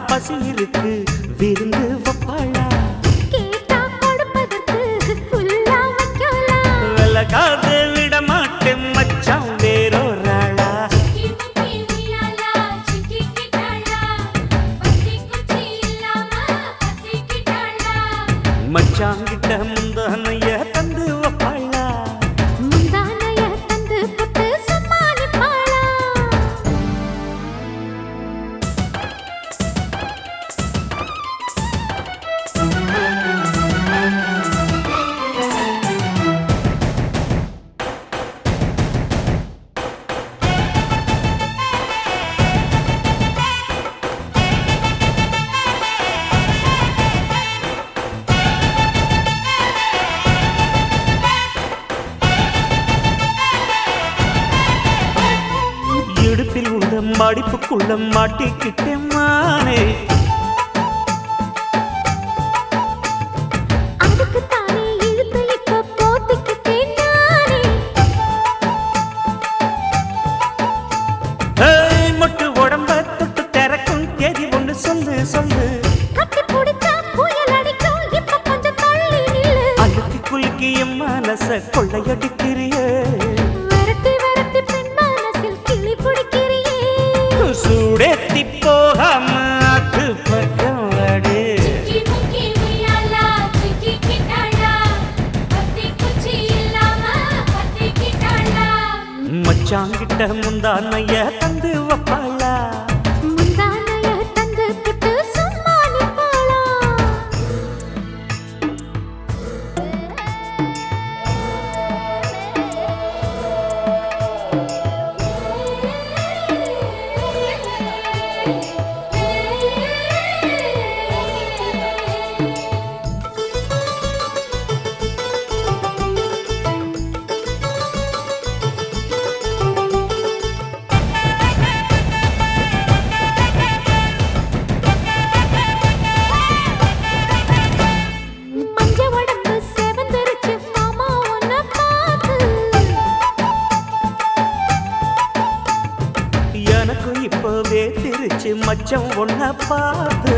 பசி இருக்கு விருந்து வப்பாளா கேட்டா கொடுப்பதற்கு புல்லா வைக்கலாம் விலகாது விட மாட்டேன் மச்சான் வேறொராளா சிக்கி முக்கி உய்யாலா சிக்கிக்கிட்டாளா பத்தி குச்சி இல்லாம பத்திக்கிட்டாளா மச்சான் கிட்ட முந்தானைய தந்து வப்பாளா முந்தானைய தந்து புட்டு சமாளிப்பாளா இடுப்பில் உள்ள மடிப்புக்குள்ள மாட்டிக்கிட்டேன் மானே அதுக்கு தானே இழுத்து இப்ப போத்திக்கிட்டேன் நானே ஏய், மொட்டு உடம்ப தொட்டு திறக்கும் தேதி ஒண்ணு சொல்லு சொல்லு கட்டி பிடிச்சா புயல் அடிக்கும் இப்ப கொஞ்சம் தள்ளி நில்லு அழுத்தி குலுக்கி என் மனச கொள்ளையடிக்கிறியே விரட்டி விரட்டி பெண் மனசில் கிளி பிடிக்கிறியே சூடேத்தி போகாம அது பக்கம் வாடு சிக்கி முக்கி உய்யாலா சிக்கிக்கிட்டாளா பத்தி குச்சி இல்லாம பத்திக்கிட்டாளா மச்சாங்கிட்ட முந்தானைய தந்து வப்பாளா முந்தானைய தந்து புட்டு சமாளிப்பாளா மஞ்ச உடம்பு செவந்திருச்சு மாமா உன்னை பார்த்து எனக்கு இப்பவே திருச்சு மச்சம் ஒன்ன பார்த்து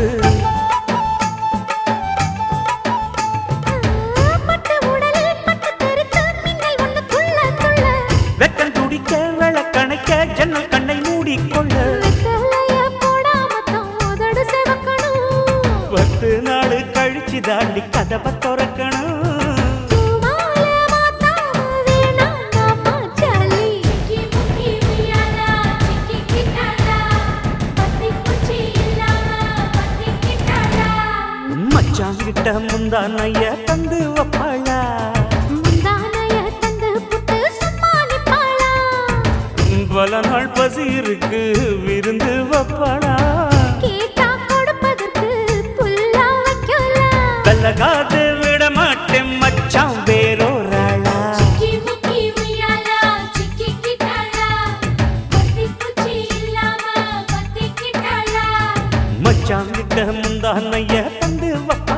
பட்டு உடலில் பட்டு தெறித்து மின்னல் ஒண்ணு துள்ள துள்ள வெக்கம் துடிக்க விளக்கணைக்க ஜன்னல் கண்ணை மூடிக்கொள்ள வெத்தலைய போடாம தான் உதடு சிவக்கணும் பத்து நாள் கழிச்சு தாண்டி கதவை திறக்கணும் பூவால மாத்தாம வேணாம் நாம ஜாலி சிக்கி முக்கி உய்யாலா சிக்கிக்கிட்டாளா பத்தி குச்சி இல்லாம பத்திக்கிட்டாளா மச்சாங்கிட்ட முந்தானைய தந்து வப்பாளா முந்தானைய தந்து புட்டு சமாளிப்பாளா பல நாள் பசி இருக்கு விருந்து வப்பாளா கேட்டா கொடுப்பதற்கு புல்லா வைக்கலாம் கல்லகாது விட மாட்டேன் மச்சான் வேறொராளா சிக்கி முக்கி உய்யாலா சிக்கிக்கிட்டாளா பத்தி குச்சி இல்லாம பத்திக்கிட்டாளா மச்சாங்கிட்ட முந்தானைய தந்து வப்பாளா